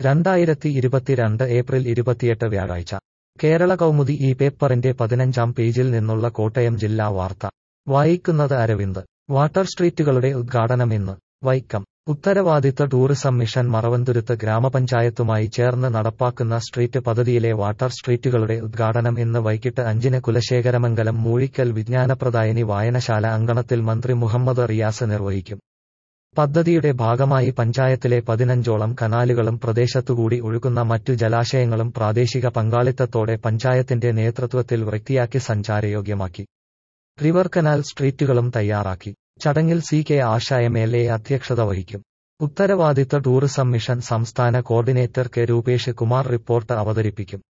രണ്ടായിരത്തി ഇരുപത്തിരണ്ട് ഏപ്രിൽ ഇരുപത്തിയെട്ട് വ്യാഴാഴ്ച കേരള കൗമുദി ഈ പേപ്പറിന്റെ പതിനഞ്ചാം പേജിൽ നിന്നുള്ള കോട്ടയം ജില്ലാ വാർത്ത വായിക്കുന്നത് അരവിന്ദ് വാട്ടർ സ്ട്രീറ്റുകളുടെ ഉദ്ഘാടനം ഇന്ന് വൈക്കം ഉത്തരവാദിത്ത ടൂറിസം മിഷൻ മറവന്തുരുത്ത് ഗ്രാമപഞ്ചായത്തുമായി ചേർന്ന് നടപ്പാക്കുന്ന സ്ട്രീറ്റ് പദ്ധതിയിലെ വാട്ടർ സ്ട്രീറ്റുകളുടെ ഉദ്ഘാടനം ഇന്ന് വൈകിട്ട് അഞ്ചിന് കുലശേഖരമംഗലം മൂഴിക്കൽ വിജ്ഞാനപ്രദായിനി വായനശാല അങ്കണത്തിൽ മന്ത്രി മുഹമ്മദ് റിയാസ് നിർവഹിക്കും പദ്ധതിയുടെ ഭാഗമായി പഞ്ചായത്തിലെ പതിനഞ്ചോളം കനാലുകളും പ്രദേശത്തുകൂടി ഒഴുകുന്ന മറ്റു ജലാശയങ്ങളും പ്രാദേശിക പങ്കാളിത്തത്തോടെ പഞ്ചായത്തിന്റെ നേതൃത്വത്തിൽ വൃത്തിയാക്കി സഞ്ചാരയോഗ്യമാക്കി റിവർ കനാൽ സ്ട്രീറ്റുകളും തയ്യാറാക്കി ചടങ്ങിൽ C K Asha M L A അധ്യക്ഷത വഹിക്കും ഉത്തരവാദിത്ത ടൂറിസം മിഷൻ സംസ്ഥാന coordinator K Rupesh Kumar report അവതരിപ്പിക്കും